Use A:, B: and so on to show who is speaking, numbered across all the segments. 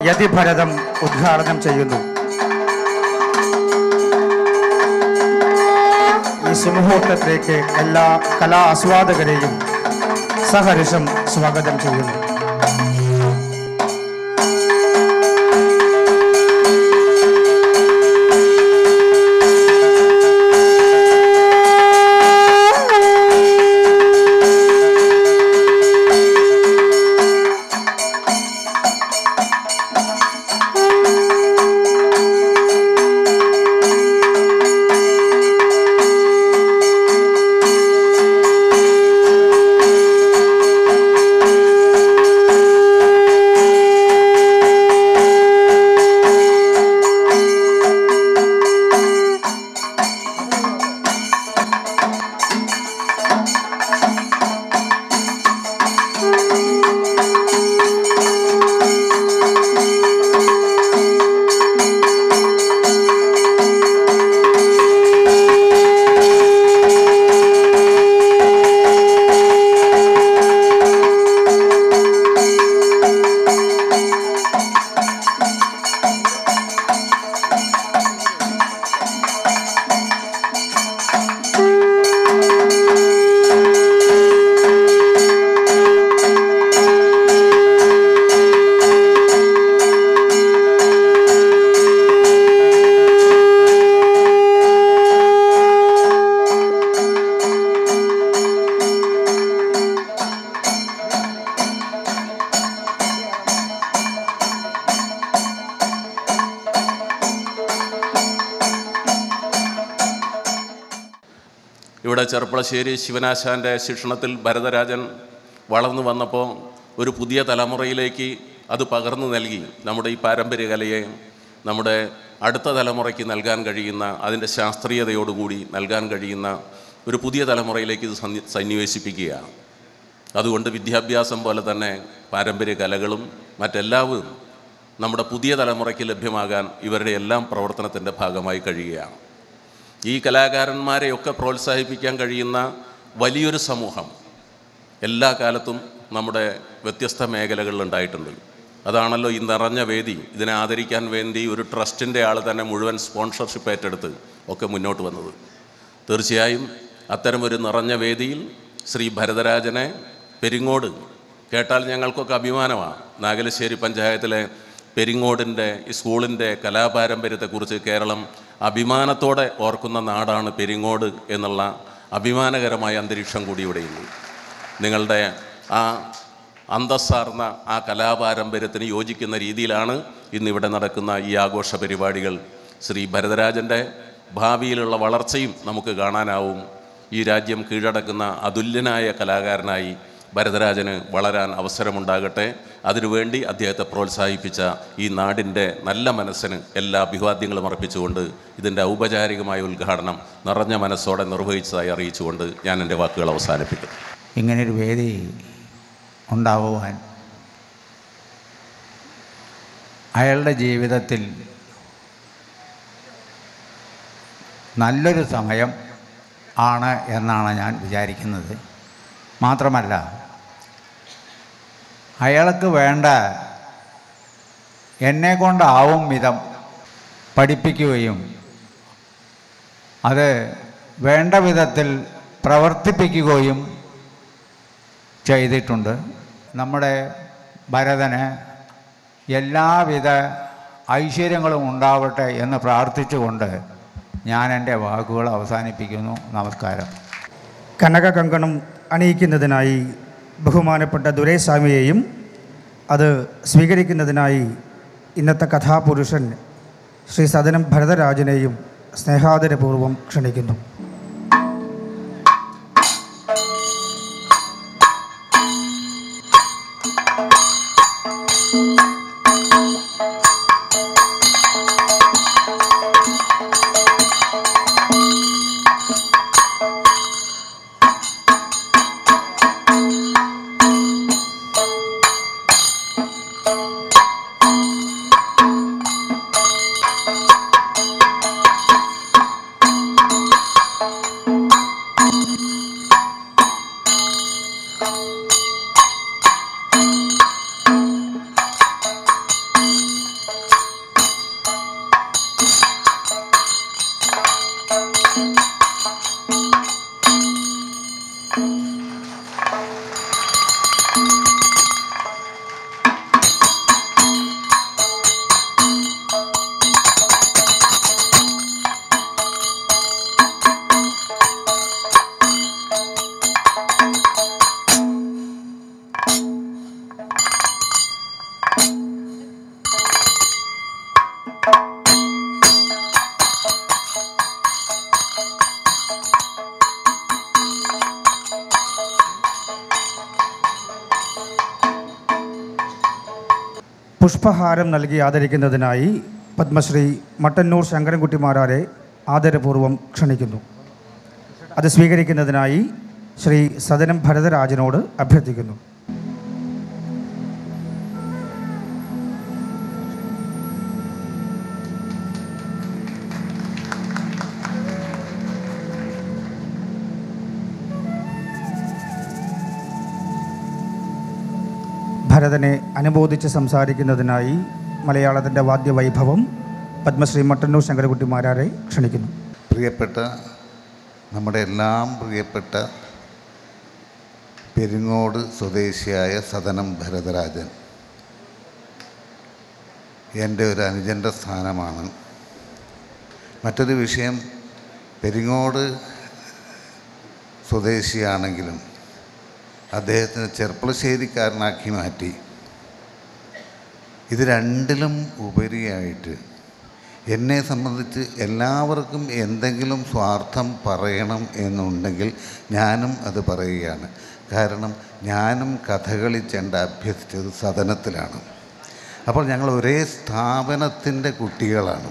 A: യതിഭരതം ഉദ്ഘാടനം ചെയ്യുന്നു ഈ സുമുഹൂർത്തത്തിലേക്ക് എല്ലാ കലാ ആസ്വാദകരെയും സഹർഷം സ്വാഗതം ചെയ്യുന്നു
B: ഇവിടെ ചെർപ്പളശ്ശേരി ശിവനാശാൻ്റെ ശിക്ഷണത്തിൽ ഭരതരാജൻ വളർന്നു വന്നപ്പോൾ ഒരു പുതിയ തലമുറയിലേക്ക് അത് പകർന്നു നൽകി നമ്മുടെ ഈ പാരമ്പര്യ കലയെ നമ്മുടെ അടുത്ത തലമുറയ്ക്ക് നൽകാൻ കഴിയുന്ന അതിൻ്റെ ശാസ്ത്രീയതയോടുകൂടി നൽകാൻ കഴിയുന്ന ഒരു പുതിയ തലമുറയിലേക്ക് ഇത് സന്നി സന്നിവേശിപ്പിക്കുകയാണ് അതുകൊണ്ട് വിദ്യാഭ്യാസം പോലെ തന്നെ പാരമ്പര്യ കലകളും മറ്റെല്ലാവും നമ്മുടെ പുതിയ തലമുറയ്ക്ക് ലഭ്യമാകാൻ ഇവരുടെ എല്ലാം പ്രവർത്തനത്തിൻ്റെ ഭാഗമായി കഴിയുകയാണ് ഈ കലാകാരന്മാരെയൊക്കെ പ്രോത്സാഹിപ്പിക്കാൻ കഴിയുന്ന വലിയൊരു സമൂഹം എല്ലാ കാലത്തും നമ്മുടെ വ്യത്യസ്ത മേഖലകളിൽ ഉണ്ടായിട്ടുണ്ട് അതാണല്ലോ ഈ നിറഞ്ഞ വേദി ഇതിനെ ആദരിക്കാൻ വേണ്ടി ഒരു ട്രസ്റ്റിൻ്റെ ആൾ തന്നെ മുഴുവൻ സ്പോൺസർഷിപ്പ് ഏറ്റെടുത്ത് ഒക്കെ മുന്നോട്ട് വന്നത് തീർച്ചയായും അത്തരമൊരു നിറഞ്ഞ വേദിയിൽ ശ്രീ ഭരതരാജനെ പെരിങ്ങോട് കേട്ടാൽ ഞങ്ങൾക്കൊക്കെ അഭിമാനമാണ് നാഗലശ്ശേരി പഞ്ചായത്തിലെ പെരിങ്ങോടിൻ്റെ ഈ സ്കൂളിൻ്റെ കലാപാരമ്പര്യത്തെക്കുറിച്ച് കേരളം അഭിമാനത്തോടെ ഓർക്കുന്ന നാടാണ് പെരിങ്ങോട് എന്നുള്ള അഭിമാനകരമായ അന്തരീക്ഷം കൂടി ഇവിടെയുണ്ട് നിങ്ങളുടെ ആ അന്തസ്സാർന്ന ആ കലാപാരമ്പര്യത്തിന് യോജിക്കുന്ന രീതിയിലാണ് ഇന്നിവിടെ നടക്കുന്ന ഈ ആഘോഷ പരിപാടികൾ ശ്രീ ഭരതരാജൻ്റെ ഭാവിയിലുള്ള വളർച്ചയും നമുക്ക് കാണാനാവും ഈ രാജ്യം കീഴടക്കുന്ന അതുല്യനായ കലാകാരനായി ഭരതരാജന് വളരാൻ അവസരമുണ്ടാകട്ടെ അതിനുവേണ്ടി അദ്ദേഹത്തെ പ്രോത്സാഹിപ്പിച്ച ഈ നാടിൻ്റെ നല്ല മനസ്സിന് എല്ലാ അഭിവാദ്യങ്ങളും അർപ്പിച്ചുകൊണ്ട് ഇതിൻ്റെ ഔപചാരികമായ ഉദ്ഘാടനം നിറഞ്ഞ മനസ്സോടെ നിർവഹിച്ചതായി അറിയിച്ചുകൊണ്ട് ഞാൻ എൻ്റെ വാക്കുകൾ അവസാനിപ്പിക്കുന്നു
C: ഇങ്ങനൊരു വേദി ഉണ്ടാവുവാൻ അയാളുടെ ജീവിതത്തിൽ നല്ലൊരു സമയം ആണ് എന്നാണ് ഞാൻ വിചാരിക്കുന്നത് മാത്രമല്ല അയാൾക്ക് വേണ്ട എന്നെ കൊണ്ടാവും വിധം പഠിപ്പിക്കുകയും അത് വേണ്ട വിധത്തിൽ പ്രവർത്തിപ്പിക്കുകയും ചെയ്തിട്ടുണ്ട് നമ്മുടെ ഭരതന് എല്ലാവിധ ഐശ്വര്യങ്ങളും ഉണ്ടാവട്ടെ എന്ന് പ്രാർത്ഥിച്ചുകൊണ്ട് ഞാൻ എൻ്റെ വാക്കുകൾ അവസാനിപ്പിക്കുന്നു നമസ്കാരം
A: കനക കങ്കണം അണിയിക്കുന്നതിനായി ബഹുമാനപ്പെട്ട ദുരൈസ്വാമിയെയും അത് സ്വീകരിക്കുന്നതിനായി ഇന്നത്തെ കഥാപുരുഷൻ ശ്രീ സദനം ഭരതരാജനെയും സ്നേഹാദരപൂർവ്വം ക്ഷണിക്കുന്നു പുഷ്പഹാരം നൽകി ആദരിക്കുന്നതിനായി പത്മശ്രീ മട്ടന്നൂർ ശങ്കരൻകുട്ടിമാരാരെ ആദരപൂർവ്വം ക്ഷണിക്കുന്നു അത് സ്വീകരിക്കുന്നതിനായി ശ്രീ സദനം ഭരതരാജനോട് അഭ്യർത്ഥിക്കുന്നു ഭരതനെ അനുബോധിച്ച് സംസാരിക്കുന്നതിനായി മലയാളത്തിൻ്റെ വാദ്യവൈഭവം പത്മശ്രീ മട്ടന്നൂർ ശങ്കരകുട്ടിമാരാരെ ക്ഷണിക്കുന്നു
D: പ്രിയപ്പെട്ട നമ്മുടെ എല്ലാം പ്രിയപ്പെട്ട പെരിങ്ങോട് സ്വദേശിയായ സദനം ഭരതരാജൻ എൻ്റെ ഒരു അനുജൻ്റെ സ്ഥാനമാണ് മറ്റൊരു വിഷയം പെരിങ്ങോട് സ്വദേശിയാണെങ്കിലും അദ്ദേഹത്തിന് ചെർപ്പളശ്ശേരിക്കാരനാക്കി മാറ്റി ഇത് രണ്ടിലും ഉപരിയായിട്ട് എന്നെ സംബന്ധിച്ച് എല്ലാവർക്കും എന്തെങ്കിലും സ്വാർത്ഥം പറയണം എന്നുണ്ടെങ്കിൽ ഞാനും അത് പറയുകയാണ് കാരണം ഞാനും കഥകളി ചെണ്ട അഭ്യസിച്ചത് സദനത്തിലാണ് അപ്പോൾ ഞങ്ങൾ ഒരേ സ്ഥാപനത്തിൻ്റെ കുട്ടികളാണ്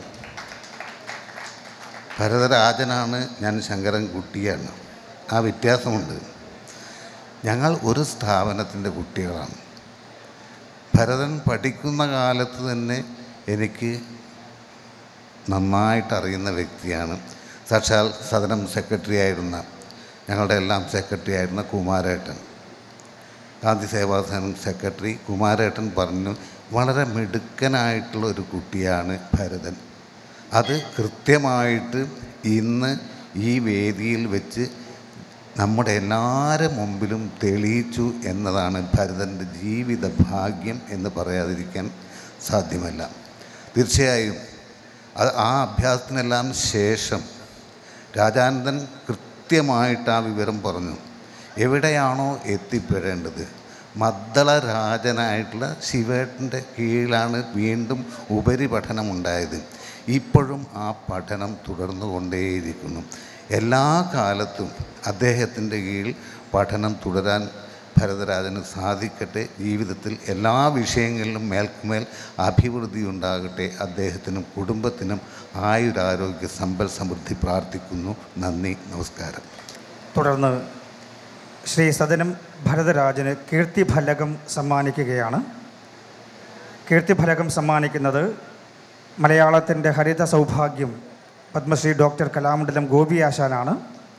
D: ഭരതരാജനാണ് ഞാൻ ശങ്കരൻ കുട്ടിയാണ് ആ വ്യത്യാസമുണ്ട് ഞങ്ങൾ ഒരു സ്ഥാപനത്തിൻ്റെ കുട്ടികളാണ് ഭരതൻ പഠിക്കുന്ന കാലത്ത് തന്നെ എനിക്ക് നന്നായിട്ട് അറിയുന്ന വ്യക്തിയാണ് സാക്ഷാൽ സദനം സെക്രട്ടറി ആയിരുന്ന ഞങ്ങളുടെ എല്ലാം സെക്രട്ടറി ആയിരുന്ന കുമാരേട്ടൻ ഗാന്ധി സേവാസനം സെക്രട്ടറി കുമാരേട്ടൻ പറഞ്ഞു വളരെ മിടുക്കനായിട്ടുള്ള ഒരു കുട്ടിയാണ് ഭരതൻ അത് കൃത്യമായിട്ട് ഇന്ന് ഈ വേദിയിൽ വെച്ച് നമ്മുടെ എല്ലാവരുടെ മുമ്പിലും തെളിയിച്ചു എന്നതാണ് ഭരതൻ്റെ ജീവിത ഭാഗ്യം എന്ന് പറയാതിരിക്കാൻ സാധ്യമല്ല തീർച്ചയായും അത് ആ അഭ്യാസത്തിനെല്ലാം ശേഷം രാജാനന്ദൻ കൃത്യമായിട്ട് ആ വിവരം പറഞ്ഞു എവിടെയാണോ എത്തിപ്പെടേണ്ടത് മദ്ദള രാജനായിട്ടുള്ള ശിവേട്ടൻ്റെ കീഴിലാണ് വീണ്ടും ഉപരിപഠനം ഉണ്ടായത് ഇപ്പോഴും ആ പഠനം തുടർന്നുകൊണ്ടേയിരിക്കുന്നു എല്ലാ കാലത്തും അദ്ദേഹത്തിൻ്റെ കീഴിൽ പഠനം തുടരാൻ ഭരതരാജന് സാധിക്കട്ടെ ജീവിതത്തിൽ എല്ലാ വിഷയങ്ങളിലും മേൽക്കുമേൽ അഭിവൃദ്ധി ഉണ്ടാകട്ടെ അദ്ദേഹത്തിനും കുടുംബത്തിനും ആയുരാരോഗ്യ സമ്പൽ സമൃദ്ധി പ്രാർത്ഥിക്കുന്നു നന്ദി നമസ്കാരം
A: തുടർന്ന് ശ്രീ സദനം ഭരതരാജന് കീർത്തിഫലകം സമ്മാനിക്കുകയാണ് കീർത്തിഫലകം സമ്മാനിക്കുന്നത് മലയാളത്തിൻ്റെ ഹരിത സൗഭാഗ്യം പത്മശ്രീ ഡോക്ടർ കലാമണ്ഡലം ഗോപി ആശാനാണ്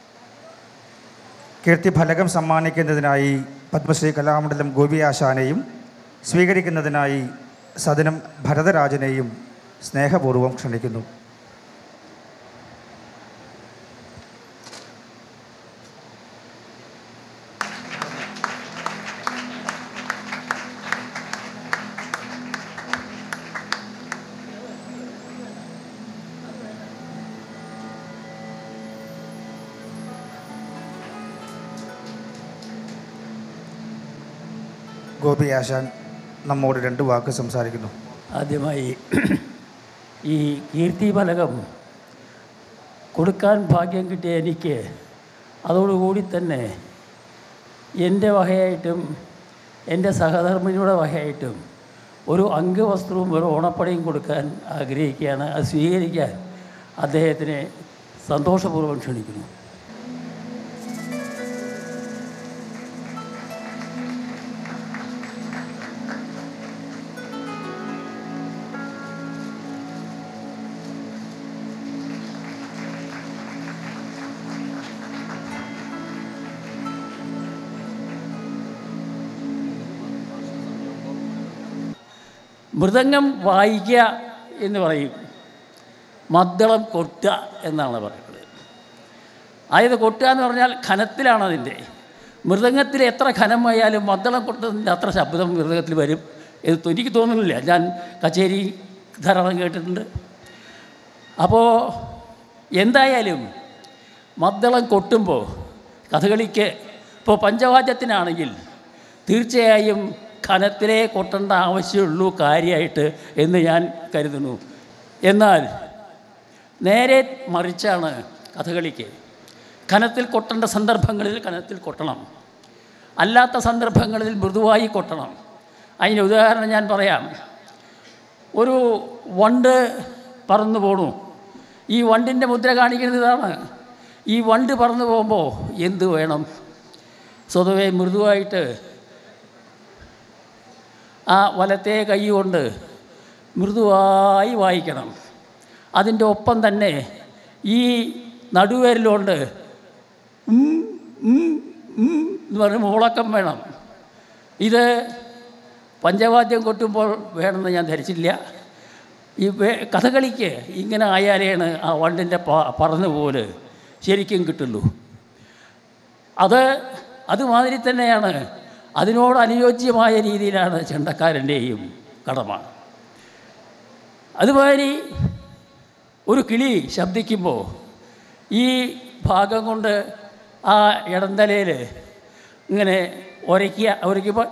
A: കീർത്തിഫലകം സമ്മാനിക്കുന്നതിനായി പത്മശ്രീ കലാമണ്ഡലം ഗോപി ആശാനെയും സ്വീകരിക്കുന്നതിനായി സദനം ഭരതരാജനെയും സ്നേഹപൂർവ്വം ക്ഷണിക്കുന്നു ഗോപി ആശാൻ നമ്മോട് രണ്ട് വാക്ക് സംസാരിക്കുന്നു
E: ആദ്യമായി ഈ കീർത്തി ഫലകം കൊടുക്കാൻ ഭാഗ്യം കിട്ടിയ എനിക്ക് അതോടുകൂടി തന്നെ എൻ്റെ വകയായിട്ടും എൻ്റെ സഹധർമ്മിണിയുടെ വകയായിട്ടും ഒരു അംഗവസ്ത്രവും ഒരു ഓണപ്പടയും കൊടുക്കാൻ ആഗ്രഹിക്കുകയാണ് അത് സ്വീകരിക്കാൻ അദ്ദേഹത്തിനെ സന്തോഷപൂർവ്വം ക്ഷണിക്കുന്നു മൃദംഗം വായിക്കുക എന്ന് പറയും മദ്ദളം കൊട്ടുക എന്നാണ് പറയുന്നത് അതായത് കൊട്ടുക എന്ന് പറഞ്ഞാൽ ഖനത്തിലാണ് അതിൻ്റെ മൃദംഗത്തിൽ എത്ര ഖനമായാലും മദ്ദളം കൊട്ടുന്നതിൻ്റെ അത്ര ശബ്ദം മൃദംഗത്തിൽ വരും ഇത് എനിക്ക് തോന്നുന്നില്ല ഞാൻ കച്ചേരി ധാരാളം കേട്ടിട്ടുണ്ട് അപ്പോൾ എന്തായാലും മദ്ദളം കൊട്ടുമ്പോൾ കഥകളിക്ക് ഇപ്പോൾ പഞ്ചവാദ്യത്തിനാണെങ്കിൽ തീർച്ചയായും ഖനത്തിലേ കൊട്ടേണ്ട ആവശ്യമുള്ളൂ കാര്യമായിട്ട് എന്ന് ഞാൻ കരുതുന്നു എന്നാൽ നേരെ മറിച്ചാണ് കഥകളിക്ക് ഖനത്തിൽ കൊട്ടേണ്ട സന്ദർഭങ്ങളിൽ ഖനത്തിൽ കൊട്ടണം അല്ലാത്ത സന്ദർഭങ്ങളിൽ മൃദുവായി കൊട്ടണം അതിന് ഉദാഹരണം ഞാൻ പറയാം ഒരു വണ്ട് പറന്നു പോണു ഈ വണ്ടിൻ്റെ മുദ്ര കാണിക്കുന്നത് ഇതാണ് ഈ വണ്ട് പറന്നു പോകുമ്പോൾ എന്ത് വേണം സ്വതവേ മൃദുവായിട്ട് ആ വലത്തെ കൈ കൊണ്ട് മൃദുവായി വായിക്കണം അതിൻ്റെ ഒപ്പം തന്നെ ഈ നടുവേരിലുകൊണ്ട് ഉം, ഉം, ഉം എന്ന് പറഞ്ഞ് മുളക്കം വേണം ഇത് പഞ്ചവാദ്യം കൊട്ടുമ്പോൾ വേണമെന്ന് ഞാൻ ധരിച്ചില്ല ഈ വേ- കഥകളിക്ക് ഇങ്ങനെ ആയാലാണ് ആ വണ്ടിൻ്റെ പ പറന്നു പോലെ ശരിക്കും കിട്ടുള്ളൂ അത് അതുമാതിരി തന്നെയാണ് അതിനോട് അനുയോജ്യമായ രീതിയിലാണ് ചെണ്ടക്കാരൻ്റെയും കടമ അതുമാതിരി ഒരു കിളി ശബ്ദിക്കുമ്പോൾ ഈ ഭാഗം കൊണ്ട് ആ ഇടന്തലയിൽ ഇങ്ങനെ ഉരയ്ക്കുക ഉരയ്ക്കുമ്പോൾ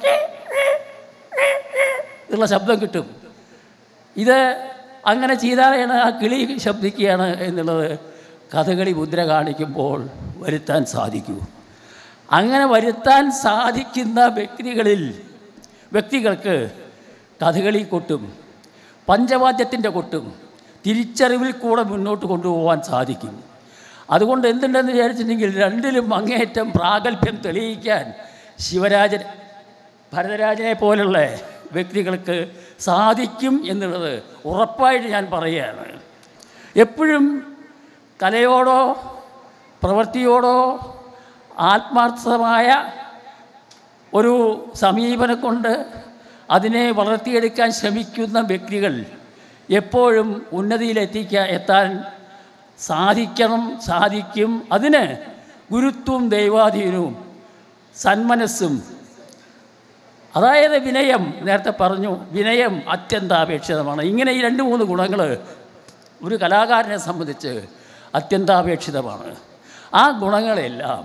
E: എന്നുള്ള ശബ്ദം കിട്ടും ഇത് അങ്ങനെ ചെയ്താലാണ് ആ കിളി ശബ്ദിക്കുകയാണ് എന്നുള്ളത് കഥകളി മുദ്ര കാണിക്കുമ്പോൾ വരുത്താൻ സാധിക്കൂ അങ്ങനെ വരുത്താൻ സാധിക്കുന്ന വ്യക്തികളിൽ വ്യക്തികൾക്ക് കഥകളി കൊട്ടും പഞ്ചവാദ്യത്തിൻ്റെ കൊട്ടും തിരിച്ചറിവിൽ കൂടെ മുന്നോട്ട് കൊണ്ടുപോകാൻ സാധിക്കും അതുകൊണ്ട് എന്തുണ്ടെന്ന് വിചാരിച്ചിട്ടുണ്ടെങ്കിൽ രണ്ടിലും അങ്ങേയറ്റം പ്രാഗൽഭ്യം തെളിയിക്കാൻ ശിവരാജൻ ഭരതരാജനെ പോലുള്ള വ്യക്തികൾക്ക് സാധിക്കും എന്നുള്ളത് ഉറപ്പായിട്ട് ഞാൻ പറയുകയാണ് എപ്പോഴും കലയോടോ പ്രവൃത്തിയോടോ ആത്മാർത്ഥമായ ഒരു സമീപനം കൊണ്ട് അതിനെ വളർത്തിയെടുക്കാൻ ശ്രമിക്കുന്ന വ്യക്തികൾ എപ്പോഴും ഉന്നതിയിലെത്തിക്കാൻ എത്താൻ സാധിക്കണം സാധിക്കും അതിന് ഗുരുത്വവും ദൈവാധീനവും സന്മനസ്സും അതായത് വിനയം നേരത്തെ പറഞ്ഞു വിനയം അത്യന്താപേക്ഷിതമാണ് ഇങ്ങനെ ഈ രണ്ട് മൂന്ന് ഗുണങ്ങൾ ഒരു കലാകാരനെ സംബന്ധിച്ച് അത്യന്താപേക്ഷിതമാണ് ആ ഗുണങ്ങളെല്ലാം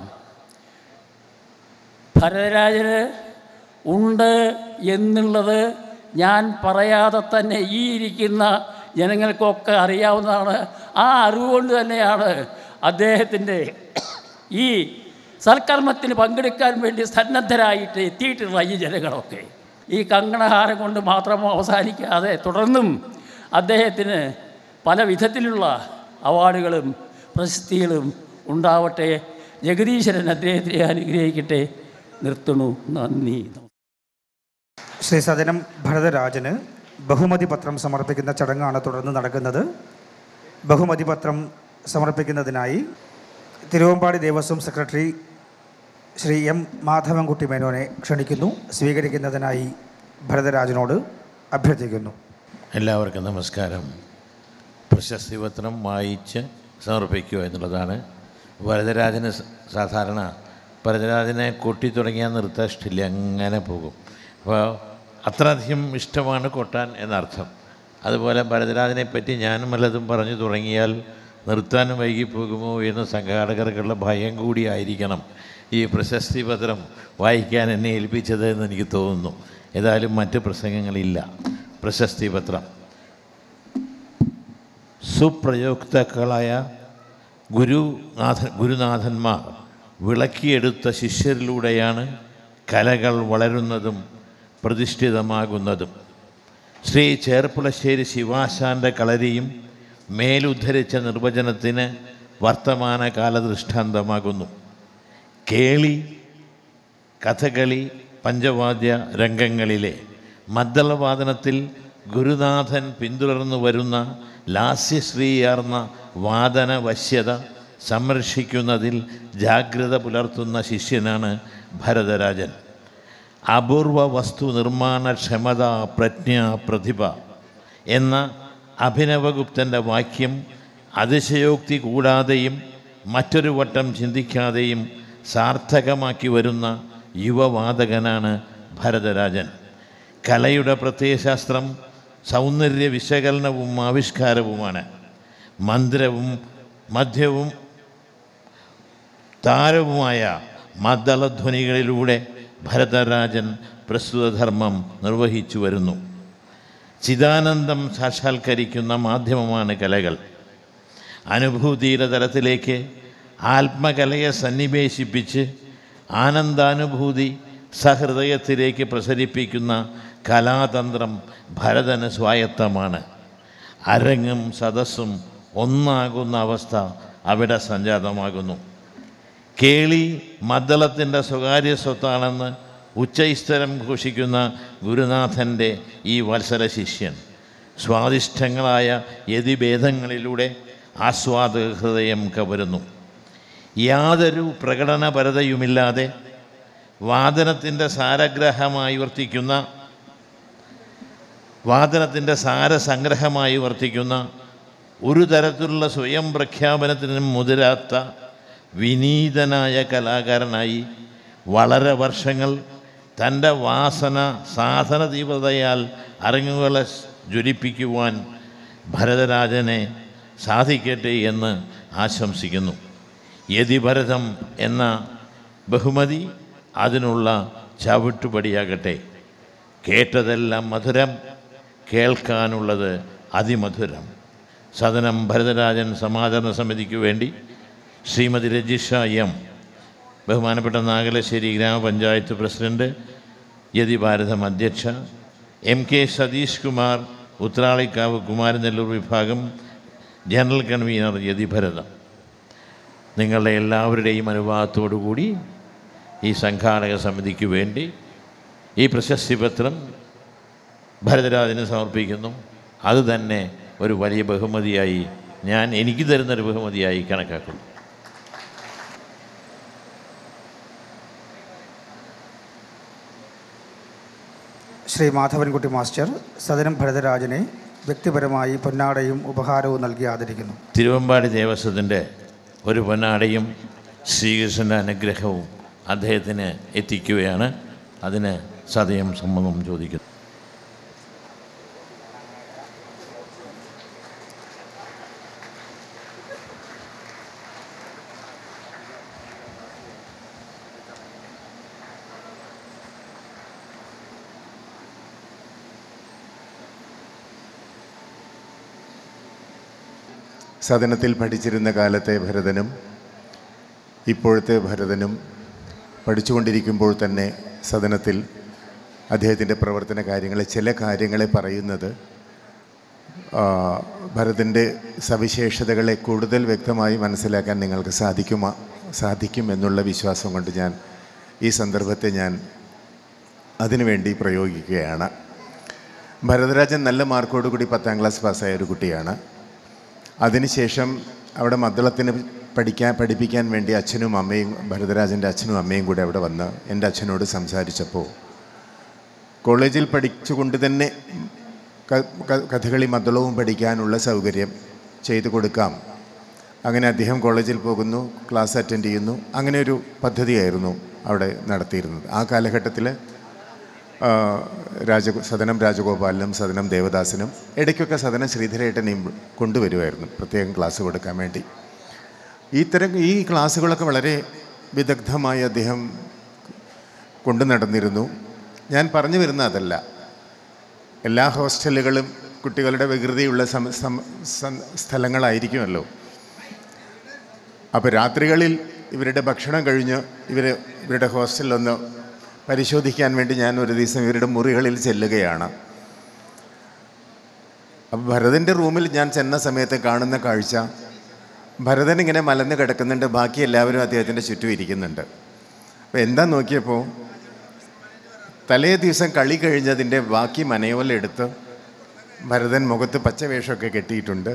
E: ഭരതരാജന് ഉണ്ട് എന്നുള്ളത് ഞാൻ പറയാതെ തന്നെ ഈ ഇരിക്കുന്ന ജനങ്ങൾക്കൊക്കെ അറിയാവുന്നതാണ് ആ അറിവ് കൊണ്ട് തന്നെയാണ് അദ്ദേഹത്തിൻ്റെ ഈ സൽക്കർമ്മത്തിന് പങ്കെടുക്കാൻ വേണ്ടി സന്നദ്ധരായിട്ട് എത്തിയിട്ടുള്ള ഈ ജനങ്ങളൊക്കെ ഈ കങ്കണഹാരം കൊണ്ട് മാത്രം അവസാനിക്കാതെ തുടർന്നും അദ്ദേഹത്തിന് പല വിധത്തിലുള്ള അവാർഡുകളും പ്രശസ്തികളും ഉണ്ടാവട്ടെ ജഗദീശ്വരൻ അദ്ദേഹത്തെ അനുഗ്രഹിക്കട്ടെ നിർത്തണു നന്ദി
A: ശ്രീ സദനം ഭരതരാജന് ബഹുമതി പത്രം സമർപ്പിക്കുന്ന ചടങ്ങാണ് തുടർന്ന് നടക്കുന്നത് ബഹുമതി പത്രം സമർപ്പിക്കുന്നതിനായി തിരുവമ്പാടി ദേവസ്വം സെക്രട്ടറി ശ്രീ എം മാധവൻകുട്ടി മേനോനെ ക്ഷണിക്കുന്നു സ്വീകരിക്കുന്നതിനായി ഭരതരാജനോട് അഭ്യർത്ഥിക്കുന്നു
F: എല്ലാവർക്കും നമസ്കാരം പ്രശസ്തി പത്രം വായിച്ച് സമർപ്പിക്കുക എന്നുള്ളതാണ് വരദരാജന് സ- സാധാരണ വരദരാജനെ കൊട്ടി തുടങ്ങിയാൽ നിർത്താൻ ഇഷ്ടമില്ല അങ്ങനെ പോകും അപ്പോൾ അത്രയധികം ഇഷ്ടമാണ് കൊട്ടാൻ എന്നർത്ഥം അതുപോലെ ഭരതരാജനെ പറ്റി ഞാനും വല്ലതും പറഞ്ഞു തുടങ്ങിയാൽ നിർത്താനും വൈകിപ്പോകുമോ എന്ന് സംഘാടകർക്കുള്ള ഭയം കൂടിയായിരിക്കണം ഈ പ്രശസ്തി പത്രം വായിക്കാൻ എന്നെ ഏൽപ്പിച്ചത് എന്ന് എനിക്ക് തോന്നുന്നു ഏതായാലും മറ്റ് പ്രസംഗങ്ങളില്ല പ്രശസ്തി പത്രം സുപ്രയോക്താക്കളായ ഗുരുനാഥ ഗുരുനാഥന്മാർ വിളക്കിയെടുത്ത ശിഷ്യരിലൂടെയാണ് കലകൾ വളരുന്നതും പ്രതിഷ്ഠിതമാകുന്നതും ശ്രീ ചേർപ്പുളശ്ശേരി ശിവാശാൻ്റെ കളരിയും മേലുദ്ധരിച്ച നിർവചനത്തിന് വർത്തമാനകാല ദൃഷ്ടാന്തമാകുന്നു കേളി കഥകളി പഞ്ചവാദ്യ രംഗങ്ങളിലെ മദ്ദളവാദനത്തിൽ ഗുരുനാഥൻ പിന്തുടർന്നു വരുന്ന ലാസ്യശ്രീയാർന്ന വാദന വശ്യത സംരക്ഷിക്കുന്നതിൽ ജാഗ്രത പുലർത്തുന്ന ശിഷ്യനാണ് ഭരതരാജൻ അപൂർവ വസ്തു നിർമ്മാണ ക്ഷമത പ്രജ്ഞ പ്രതിഭ എന്ന അഭിനവഗുപ്തൻ്റെ വാക്യം അതിശയോക്തി കൂടാതെയും മറ്റൊരു വട്ടം ചിന്തിക്കാതെയും സാർത്ഥകമാക്കി വരുന്ന യുവവാദകനാണ് ഭരതരാജൻ കലയുടെ പ്രത്യയശാസ്ത്രം സൗന്ദര്യ വിശകലനവും ആവിഷ്കാരവുമാണ് മന്ത്രവും മധ്യവും താരവുമായ മദ്ദളധ്വനികളിലൂടെ ഭരതരാജൻ പ്രസ്തുത ധർമ്മം നിർവഹിച്ചു വരുന്നു ചിദാനന്ദം സാക്ഷാത്കരിക്കുന്ന മാധ്യമമാണ് കലകൾ അനുഭൂതിയുടെ തലത്തിലേക്ക് ആത്മകലയെ സന്നിവേശിപ്പിച്ച് ആനന്ദാനുഭൂതി സഹൃദയത്തിലേക്ക് പ്രസരിപ്പിക്കുന്ന കലാതന്ത്രം ഭരതന് സ്വായത്തമാണ് അരങ്ങും സദസ്സും ഒന്നാകുന്ന അവസ്ഥ അവിടെ സംജാതമാകുന്നു കേളി മദ്ദളത്തിൻ്റെ സ്വകാര്യ സ്വത്താണെന്ന് ഉച്ചൈസ്തരം ഘോഷിക്കുന്ന ഗുരുനാഥൻ്റെ ഈ വത്സര ശിഷ്യൻ സ്വാദിഷ്ടങ്ങളായ യതിഭേദങ്ങളിലൂടെ ആസ്വാദക ഹൃദയം കവരുന്നു യാതൊരു പ്രകടനപരതയുമില്ലാതെ വാദനത്തിൻ്റെ സാരഗ്രഹമായി വർത്തിക്കുന്ന വാദനത്തിൻ്റെ സാരസംഗ്രഹമായി വർത്തിക്കുന്ന ഒരു തരത്തിലുള്ള സ്വയം പ്രഖ്യാപനത്തിനും മുതിരാത്ത വിനീതനായ കലാകാരനായി വളരെ വർഷങ്ങൾ തൻ്റെ വാസന സാധന തീവ്രതയാൽ അരങ്ങുകളെ ജ്വലിപ്പിക്കുവാൻ ഭരതരാജനെ സാധിക്കട്ടെ എന്ന് ആശംസിക്കുന്നു യതിഭരതം എന്ന ബഹുമതി അതിനുള്ള ചവിട്ടുപടിയാകട്ടെ കേട്ടതെല്ലാം മധുരം കേൾക്കാനുള്ളത് അതിമധുരം സദനം ഭരതരാജൻ സമാചരണ സമിതിക്ക് വേണ്ടി ശ്രീമതി രജിഷ എം ബഹുമാനപ്പെട്ട നാഗലശ്ശേരി ഗ്രാമപഞ്ചായത്ത് പ്രസിഡന്റ് യതി ഭാരതം അധ്യക്ഷ എം കെ സതീഷ് കുമാർ ഉത്രാളിക്കാവ് കുമാരനെല്ലൂർ വിഭാഗം ജനറൽ കൺവീനർ യതി ഭരതം നിങ്ങളുടെ എല്ലാവരുടെയും അനുവാദത്തോടു കൂടി ഈ സംഘാടക സമിതിക്ക് വേണ്ടി ഈ പ്രശസ്തി പത്രം ഭരതരാജന് സമർപ്പിക്കുന്നു അത് തന്നെ ഒരു വലിയ ബഹുമതിയായി ഞാൻ എനിക്ക് തരുന്നൊരു ബഹുമതിയായി കണക്കാക്കുന്നു
A: ശ്രീ മാധവൻകുട്ടി മാസ്റ്റർ സദനം ഭരതരാജനെ വ്യക്തിപരമായി പൊന്നാടയും ഉപഹാരവും നൽകി ആദരിക്കുന്നു
F: തിരുവമ്പാടി ദേവസ്വത്തിൻ്റെ ഒരു പൊന്നാടയും ശ്രീകൃഷ്ണൻ്റെ അനുഗ്രഹവും അദ്ദേഹത്തിന് എത്തിക്കുകയാണ് അതിന് സദയം സമ്മതം ചോദിക്കുന്നു
G: സദനത്തിൽ പഠിച്ചിരുന്ന കാലത്തെ ഭരതനും ഇപ്പോഴത്തെ ഭരതനും പഠിച്ചുകൊണ്ടിരിക്കുമ്പോൾ തന്നെ സദനത്തിൽ അദ്ദേഹത്തിൻ്റെ പ്രവർത്തന കാര്യങ്ങളെ ചില കാര്യങ്ങളെ പറയുന്നത് ആ, ഭരതൻ്റെ സവിശേഷതകളെ കൂടുതൽ വ്യക്തമായി മനസ്സിലാക്കാൻ നിങ്ങൾക്ക് സാധിക്കുമോ സാധിക്കും എന്നുള്ള വിശ്വാസം കൊണ്ട് ഞാൻ ഈ സന്ദർഭത്തെ ഞാൻ അതിനുവേണ്ടി പ്രയോഗിക്കുകയാണ് ഭരതരാജൻ നല്ല മാർക്കോടുകൂടി പത്താം ക്ലാസ് പാസ്സായ ഒരു കുട്ടിയാണ് അതിനുശേഷം അവിടെ മദ്ദളത്തിന് പഠിക്കാൻ പഠിപ്പിക്കാൻ വേണ്ടി അച്ഛനും അമ്മയും ഭരതരാജൻ്റെ അച്ഛനും അമ്മയും കൂടെ അവിടെ വന്ന് എൻ്റെ അച്ഛനോട് സംസാരിച്ചപ്പോൾ കോളേജിൽ പഠിച്ചുകൊണ്ട് തന്നെ ക- ക- കഥകളി മദ്ദളവും പഠിക്കാനുള്ള സൗകര്യം ചെയ്തു കൊടുക്കാം അങ്ങനെ അദ്ദേഹം കോളേജിൽ പോകുന്നു ക്ലാസ് അറ്റൻഡ് ചെയ്യുന്നു അങ്ങനെ ഒരു പദ്ധതിയായിരുന്നു അവിടെ നടത്തിയിരുന്നത് ആ കാലഘട്ടത്തിൽ ആ, രാജ സദനം രാജഗോപാലനും സദനം ദേവദാസനും ഇടയ്ക്കൊക്കെ സദനം ശ്രീധരേട്ടനെയും കൊണ്ടുവരുമായിരുന്നു പ്രത്യേകം ക്ലാസ് കൊടുക്കാൻ വേണ്ടി ഇത്തരം ഈ ക്ലാസ്സുകളൊക്കെ വളരെ വിദഗ്ധമായി അദ്ദേഹം കൊണ്ടു നടന്നിരുന്നു ഞാൻ പറഞ്ഞു വരുന്ന അതല്ല എല്ലാ ഹോസ്റ്റലുകളും കുട്ടികളുടെ വികൃതിയുള്ള സം- സം- സം- സ്ഥലങ്ങളായിരിക്കുമല്ലോ അപ്പോൾ രാത്രികളിൽ ഇവരുടെ ഭക്ഷണം കഴിഞ്ഞ് ഇവർ ഇവരുടെ ഹോസ്റ്റലിലൊന്ന് പരിശോധിക്കാൻ വേണ്ടി ഞാൻ ഒരു ദിവസം ഇവരുടെ മുറികളിൽ ചെല്ലുകയാണ് അപ്പോൾ ഭരതൻ്റെ റൂമിൽ ഞാൻ ചെന്ന സമയത്ത് കാണുന്ന കാഴ്ച ഭരതൻ ഇങ്ങനെ മലന്ന് കിടക്കുന്നുണ്ട് ബാക്കി എല്ലാവരും അദ്ദേഹത്തിൻ്റെ ചുറ്റും ഇരിക്കുന്നുണ്ട് അപ്പോൾ എന്താ നോക്കിയപ്പോൾ തലേ ദിവസം കളി കഴിഞ്ഞതിൻ്റെ ബാക്കി മനയോലെടുത്ത് ഭരതൻ മുഖത്ത് പച്ചവേഷമൊക്കെ കെട്ടിയിട്ടുണ്ട്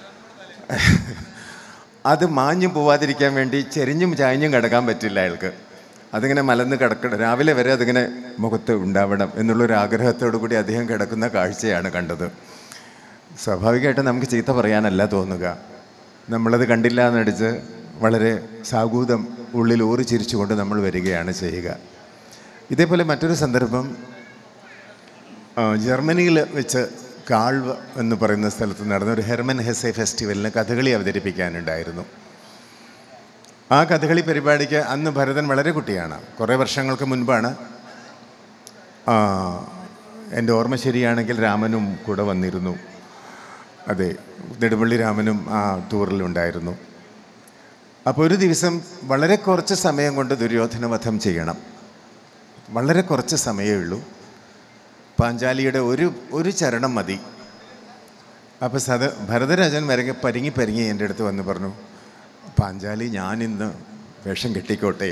G: അത് മാഞ്ഞു പോവാതിരിക്കാൻ വേണ്ടി ചെരിഞ്ഞും ചായഞ്ഞും കിടക്കാൻ പറ്റില്ല അയാൾക്ക് അതിങ്ങനെ മലന്ന് കിടക്കണം രാവിലെ വരെ അതിങ്ങനെ മുഖത്ത് ഉണ്ടാവണം എന്നുള്ളൊരു ആഗ്രഹത്തോടു കൂടി അദ്ദേഹം കിടക്കുന്ന കാഴ്ചയാണ് കണ്ടത് സ്വാഭാവികമായിട്ടും നമുക്ക് ചീത്ത പറയാനല്ല തോന്നുക നമ്മളത് കണ്ടില്ല എന്നടിച്ച് വളരെ സാഗൂതം ഉള്ളിൽ ഊറി ചിരിച്ചുകൊണ്ട് നമ്മൾ വരികയാണ് ചെയ്യുക ഇതേപോലെ മറ്റൊരു സന്ദർഭം ആ, ജർമ്മനിയിൽ വെച്ച് കാൾവ് എന്ന് പറയുന്ന സ്ഥലത്ത് നടന്ന ഒരു ഹെർമൻ ഹെസെ ഫെസ്റ്റിവലിന് കഥകളി അവതരിപ്പിക്കാനുണ്ടായിരുന്നു ആ കഥകളി പരിപാടിക്ക് അന്ന് ഭരതൻ വളരെ കുട്ടിയാണ് കുറേ വർഷങ്ങൾക്ക് മുൻപാണ് ആ, എൻ്റെ ഓർമ്മ ശരിയാണെങ്കിൽ രാമനും കൂടെ വന്നിരുന്നു അതെ നെടുമ്പള്ളി രാമനും ആ ടൂറിലുണ്ടായിരുന്നു അപ്പോൾ ഒരു ദിവസം വളരെ കുറച്ച് സമയം കൊണ്ട് ദുര്യോധന വധം ചെയ്യണം വളരെ കുറച്ച് സമയമേ ഉള്ളൂ പാഞ്ചാലിയുടെ ഒരു ഒരു ചരണം മതി അപ്പോൾ സത് ഭരതരാജൻ വരങ്ങി പരിങ്ങി പരിങ്ങി എൻ്റെ അടുത്ത് വന്ന് പറഞ്ഞു പാഞ്ചാലി ഞാനിന്ന് വേഷം കെട്ടിക്കോട്ടെ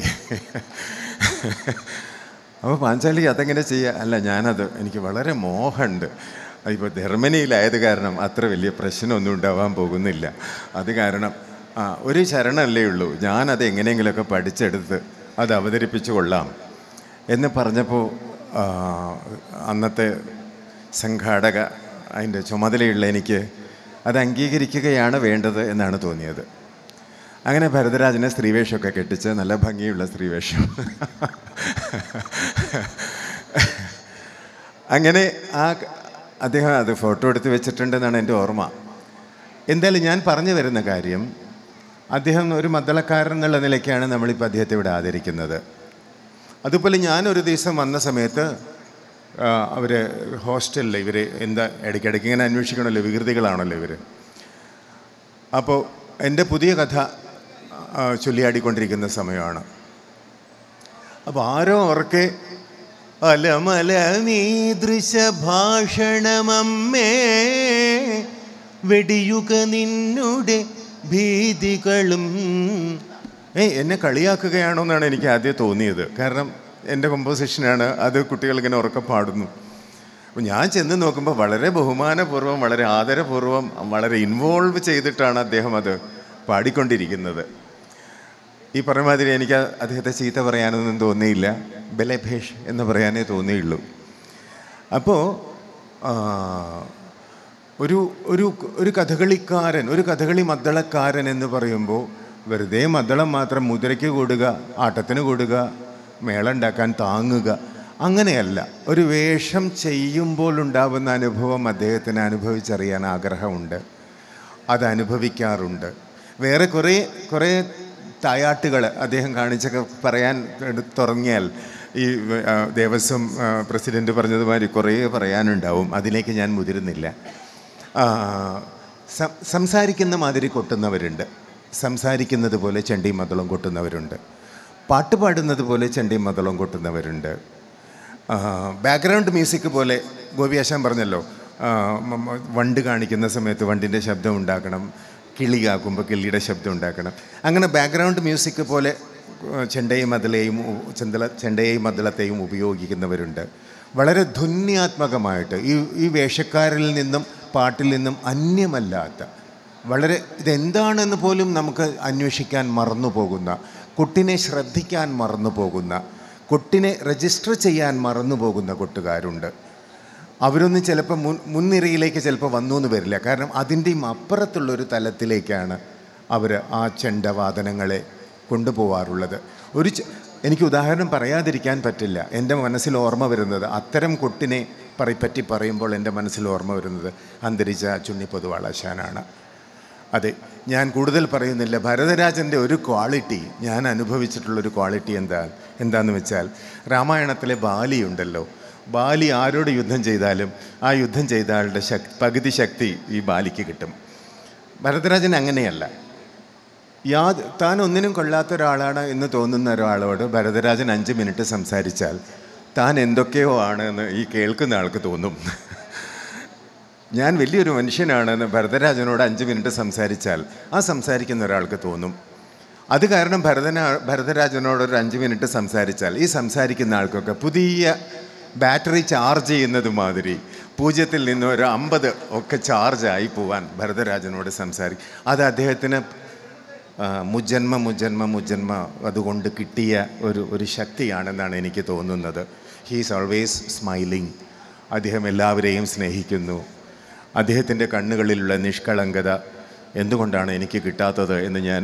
G: അപ്പോൾ പാഞ്ചാലി അതെങ്ങനെ ചെയ്യുക അല്ല ഞാനത് എനിക്ക് വളരെ മോഹമുണ്ട് ഇപ്പോൾ ജർമ്മനിയിലായത് കാരണം അത്ര വലിയ പ്രശ്നമൊന്നും ഉണ്ടാവാൻ പോകുന്നില്ല അത് കാരണം ആ ഒരു ശരണമല്ലേ ഉള്ളൂ ഞാനത് എങ്ങനെയെങ്കിലുമൊക്കെ പഠിച്ചെടുത്ത് അത് അവതരിപ്പിച്ചു കൊള്ളാം എന്ന് പറഞ്ഞപ്പോൾ ആ, അന്നത്തെ സംഘാടക അതിൻ്റെ ചുമതലയുള്ള എനിക്ക് അത് അംഗീകരിക്കുകയാണ് വേണ്ടത് എന്നാണ് തോന്നിയത് അങ്ങനെ ഭരതരാജനെ സ്ത്രീവേഷമൊക്കെ കെട്ടിച്ച് നല്ല ഭംഗിയുള്ള സ്ത്രീവേഷം അങ്ങനെ ആ അദ്ദേഹം അത് ഫോട്ടോ എടുത്ത് വെച്ചിട്ടുണ്ടെന്നാണ് എൻ്റെ ഓർമ്മ എന്തായാലും ഞാൻ പറഞ്ഞു വരുന്ന കാര്യം അദ്ദേഹം ഒരു മദ്ദളക്കാരൻ എന്നുള്ള നിലയ്ക്കാണ് നമ്മളിപ്പോൾ അദ്ദേഹത്തെ ഇവിടെ ആദരിക്കുന്നത് അതുപോലെ ഞാനൊരു ദിവസം വന്ന സമയത്ത് അവർ ഹോസ്റ്റലിൽ ഇവർ എന്താ ഇടയ്ക്കിടയ്ക്ക് ഇങ്ങനെ അന്വേഷിക്കണമല്ലോ വികൃതികളാണല്ലോ ഇവർ അപ്പോൾ എൻ്റെ പുതിയ കഥ ആ, ചൊല്ലിയാടിക്കൊണ്ടിരിക്കുന്ന സമയമാണ് അപ്പോൾ ആരോ അവർക്ക് അലമല മീദൃശ ഭാഷണമമ്മേ വെടിയുക നിന്നുടെ ഭീതികളും ഏ എന്നെ കളിയാക്കുകയാണോ എന്നാണ് എനിക്ക് ആദ്യം തോന്നിയത് കാരണം എൻ്റെ കൊമ്പോസിഷനാണ് അത് കുട്ടികൾ ഇങ്ങനെ ഉറക്കെ പാടുന്നു അപ്പോൾ ഞാൻ ചെന്ന് നോക്കുമ്പോൾ വളരെ ബഹുമാനപൂർവ്വം വളരെ ആദരപൂർവ്വം വളരെ ഇൻവോൾവ് ചെയ്തിട്ടാണ് അദ്ദേഹം അത് പാടിക്കൊണ്ടിരിക്കുന്നത് ഈ പറഞ്ഞ മാതിരി എനിക്ക് അദ്ദേഹത്തെ ചീത്ത പറയാനൊന്നും തോന്നിയില്ല ബലഭേഷ് എന്ന് പറയാനേ തോന്നിയുള്ളൂ അപ്പോൾ ഒരു ഒരു ഒരു കഥകളിക്കാരൻ ഒരു കഥകളി മദ്ദളക്കാരൻ എന്ന് പറയുമ്പോൾ വെറുതെ മദ്ദളം മാത്രം മുദ്രയ്ക്ക് കൂടുക ആട്ടത്തിന് കൂടുക മേളം ഉണ്ടാക്കാൻ താങ്ങുക അങ്ങനെയല്ല ഒരു വേഷം ചെയ്യുമ്പോൾ ഉണ്ടാവുന്ന അനുഭവം അദ്ദേഹത്തിന് അനുഭവിച്ചറിയാൻ ആഗ്രഹമുണ്ട് അത് അനുഭവിക്കാറുണ്ട് വേറെ കുറേ കുറേ തായാട്ടുകൾ അദ്ദേഹം കാണിച്ചൊക്കെ പറയാൻ എടു- തുടങ്ങിയാൽ ഈ ആ, ദേവസ്വം ആ, പ്രസിഡന്റ് പറഞ്ഞതുമാതിരി കുറേ പറയാനുണ്ടാവും അതിലേക്ക് ഞാൻ മുതിരുന്നില്ല ആ, സം- സംസാരിക്കുന്ന മാതിരി കൊട്ടുന്നവരുണ്ട് സംസാരിക്കുന്നത് പോലെ ചെണ്ടിയും മതളം കൊട്ടുന്നവരുണ്ട് പാട്ട് പാടുന്നത് പോലെ ചെണ്ടിയും മതളം കൊട്ടുന്നവരുണ്ട് ബാക്ക്ഗ്രൗണ്ട് മ്യൂസിക് പോലെ ഗോപിയാശാൻ പറഞ്ഞല്ലോ ആ, മ- മ- വണ്ട് കാണിക്കുന്ന സമയത്ത് വണ്ടിൻ്റെ ശബ്ദം ഉണ്ടാക്കണം കിളി കാക്കുമ്പോൾ കിളിയുടെ ശബ്ദം ഉണ്ടാക്കണം അങ്ങനെ ബാക്ക്ഗ്രൗണ്ട് മ്യൂസിക് പോലെ ആ, ചെണ്ടയും മതിലയും ഉ- ചെന്തള ചെണ്ടയെയും മദ്ദളത്തെയും ഉപയോഗിക്കുന്നവരുണ്ട് വളരെ ധ്വന്യാത്മകമായിട്ട് ഈ ഈ വേഷക്കാരിൽ നിന്നും പാട്ടിൽ നിന്നും അന്യമല്ലാത്ത വളരെ ഇതെന്താണെന്ന് പോലും നമുക്ക് അന്വേഷിക്കാൻ മറന്നു പോകുന്ന കുട്ടിനെ ശ്രദ്ധിക്കാൻ മറന്നു പോകുന്ന കുട്ടിനെ രജിസ്റ്റർ ചെയ്യാൻ മറന്നു പോകുന്ന കൂട്ടുകാരുണ്ട് അവരൊന്നും ചിലപ്പോൾ മുൻ മുൻനിരയിലേക്ക് ചിലപ്പോൾ വന്നു എന്ന് വരില്ല കാരണം അതിൻ്റെയും അപ്പുറത്തുള്ളൊരു തലത്തിലേക്കാണ് അവർ ആ ചെണ്ടവാദനങ്ങളെ കൊണ്ടുപോകാറുള്ളത് ഒരു ചെ- എനിക്ക് ഉദാഹരണം പറയാതിരിക്കാൻ പറ്റില്ല എൻ്റെ മനസ്സിൽ ഓർമ്മ വരുന്നത് അത്തരം കുട്ടിനെ പറ പറ്റി പറയുമ്പോൾ എൻ്റെ മനസ്സിൽ ഓർമ്മ വരുന്നത് അന്തരിച്ച ചുണ്ണി പൊതുവാളാശാനാണ് അതെ ഞാൻ കൂടുതൽ പറയുന്നില്ല ഭരതരാജൻ്റെ ഒരു ക്വാളിറ്റി ഞാൻ അനുഭവിച്ചിട്ടുള്ളൊരു ക്വാളിറ്റി എന്താ എന്താന്ന് വെച്ചാൽ രാമായണത്തിലെ ബാലിയുണ്ടല്ലോ ബാലി ആരോട് യുദ്ധം ചെയ്താലും ആ യുദ്ധം ചെയ്ത ആളുടെ ശക്തി പകുതി ശക്തി ഈ ബാലിക്ക് കിട്ടും ഭരതരാജൻ അങ്ങനെയല്ല യാത് താൻ ഒന്നിനും കൊള്ളാത്ത ഒരാളാണ് എന്ന് തോന്നുന്ന ഒരാളോട് ഭരതരാജൻ അഞ്ച് മിനിറ്റ് സംസാരിച്ചാൽ താൻ എന്തൊക്കെയോ ആണ് എന്ന് ഈ കേൾക്കുന്ന ആൾക്ക് തോന്നും ഞാൻ വലിയൊരു മനുഷ്യനാണെന്ന് ഭരതരാജനോട് അഞ്ച് മിനിറ്റ് സംസാരിച്ചാൽ ആ സംസാരിക്കുന്ന ഒരാൾക്ക് തോന്നും അത് കാരണം ഭരതന ഭരതരാജനോട് ഒരു അഞ്ച് മിനിറ്റ് സംസാരിച്ചാൽ ഈ സംസാരിക്കുന്ന ആൾക്കൊക്കെ പുതിയ ബാറ്ററി ചാർജ് ചെയ്യുന്നത് മാതിരി പൂജ്യത്തിൽ നിന്ന് ഒരു അമ്പത് ഒക്കെ ചാർജ് ആയി പോവാൻ ഭരതരാജനോട് സംസാരിക്കും അത് അദ്ദേഹത്തിന് ആ, മുജന്മ മുജന്മ മുജന്മ അതുകൊണ്ട് കിട്ടിയ ഒരു ഒരു ശക്തിയാണെന്നാണ് എനിക്ക് തോന്നുന്നത് ഹീസ് ഓൾവേസ് സ്മൈലിംഗ് അദ്ദേഹം എല്ലാവരെയും സ്നേഹിക്കുന്നു അദ്ദേഹത്തിൻ്റെ കണ്ണുകളിലുള്ള നിഷ്കളങ്കത എന്തുകൊണ്ടാണ് എനിക്ക് കിട്ടാത്തത് എന്ന് ഞാൻ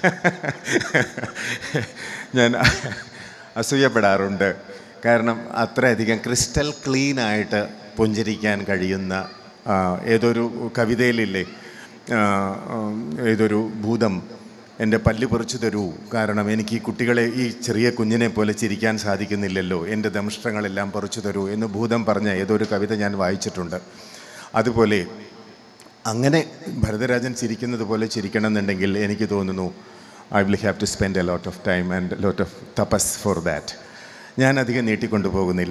G: ഞാൻ അസൂയപ്പെടാറുണ്ട് കാരണം അത്രയധികം ക്രിസ്റ്റൽ ക്ലീനായിട്ട് പുഞ്ചിരിക്കാൻ കഴിയുന്ന ആ, ഏതൊരു കവിതയിലില്ലേ ആ, ഉം, ഏതൊരു ഭൂതം എൻ്റെ പല്ല് പറിച്ചു തരൂ കാരണം എനിക്ക് ഈ കുട്ടികളെ ഈ ചെറിയ കുഞ്ഞിനെ പോലെ ചിരിക്കാൻ സാധിക്കുന്നില്ലല്ലോ എൻ്റെ ദംഷ്ട്രങ്ങളെല്ലാം പറിച്ചു തരൂ എന്ന് ഭൂതം പറഞ്ഞ ഏതൊരു കവിത ഞാൻ വായിച്ചിട്ടുണ്ട് അതുപോലെ അങ്ങനെ ഭരതരാജൻ ചിരിക്കുന്നത് പോലെ ചിരിക്കണം എന്നുണ്ടെങ്കിൽ എനിക്ക് തോന്നുന്നു I will have to spend a lot of time and lot of tapas for that ഞാൻ അധികം നീട്ടിക്കൊണ്ടു പോകുന്നില്ല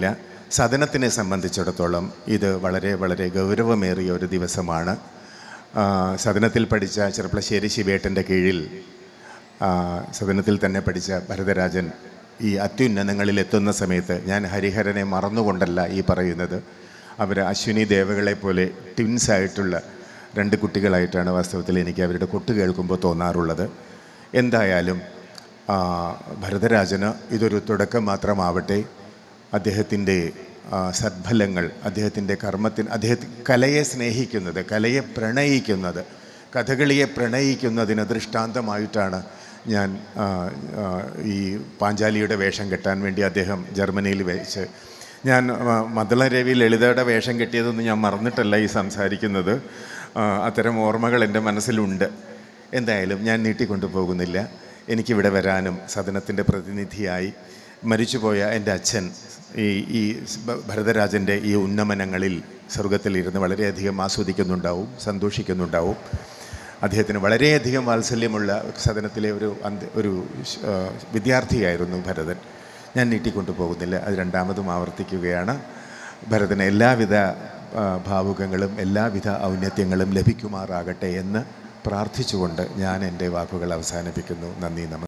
G: സദനത്തിനെ സംബന്ധിച്ചിടത്തോളം ഇത് വളരെ വളരെ ഗൗരവമേറിയ ഒരു ദിവസമാണ് ആ, സദനത്തിൽ പഠിച്ച ചെറുപ്പളശ്ശേരി ശിവേട്ടൻ്റെ കീഴിൽ ആ, സദനത്തിൽ തന്നെ പഠിച്ച ഭരതരാജൻ ഈ അത്യുന്നതങ്ങളിൽ എത്തുന്ന സമയത്ത് ഞാൻ ഹരിഹരനെ മറന്നുകൊണ്ടല്ല ഈ പറയുന്നത് അവർ അശ്വിനി ദേവകളെ പോലെ ട്വിൻസായിട്ടുള്ള രണ്ട് കുട്ടികളായിട്ടാണ് വാസ്തവത്തിൽ എനിക്ക് അവരുടെ കൊട്ട് കേൾക്കുമ്പോൾ തോന്നാറുള്ളത് എന്തായാലും ആ, ഭരതരാജന് ഇതൊരു തുടക്കം മാത്രമാവട്ടെ അദ്ദേഹത്തിൻ്റെ ആ, സദ്ഫലങ്ങൾ അദ്ദേഹത്തിൻ്റെ കർമ്മത്തിന് അദ്ദേഹത്തെ കലയെ സ്നേഹിക്കുന്നത് കലയെ പ്രണയിക്കുന്നത് കഥകളിയെ പ്രണയിക്കുന്നതിന് ദൃഷ്ടാന്തമായിട്ടാണ് ഞാൻ ആ, ആ, ഈ പാഞ്ചാലിയുടെ വേഷം കെട്ടാൻ വേണ്ടി അദ്ദേഹം ജർമ്മനിയിൽ വെച്ച് ഞാൻ ആ, മദ്ദളരവി ലളിതയുടെ വേഷം കെട്ടിയതൊന്നും ഞാൻ മറന്നിട്ടല്ല ഈ സംസാരിക്കുന്നത് ആ, അത്തരം ഓർമ്മകൾ എൻ്റെ മനസ്സിലുണ്ട് എന്തായാലും ഞാൻ നീട്ടിക്കൊണ്ടു പോകുന്നില്ല എനിക്കിവിടെ വരാനും സദനത്തിൻ്റെ പ്രതിനിധിയായി മരിച്ചുപോയ എൻ്റെ അച്ഛൻ ഈ ഈ ഭ- ഭരതരാജൻ്റെ ഈ ഉന്നമനങ്ങളിൽ സ്വർഗത്തിലിരുന്ന് വളരെയധികം ആസ്വദിക്കുന്നുണ്ടാവും സന്തോഷിക്കുന്നുണ്ടാവും അദ്ദേഹത്തിന് വളരെയധികം വാത്സല്യമുള്ള സദനത്തിലെ ഒരു അന്ത്യ ഒരു ശ്- ആ, വിദ്യാർത്ഥിയായിരുന്നു ഭരതൻ ഞാൻ നീട്ടിക്കൊണ്ടു പോകുന്നില്ല അത് രണ്ടാമതും ആവർത്തിക്കുകയാണ് ഭരതന് എല്ലാവിധ ആ, ഭാവുകങ്ങളും എല്ലാവിധ ഔന്നത്യങ്ങളും ലഭിക്കുമാറാകട്ടെ എന്ന് പ്രാർത്ഥിച്ചുകൊണ്ട് ഞാൻ എൻ്റെ വാക്കുകൾ അവസാനിപ്പിക്കുന്നു നന്ദി നമസ്കാരം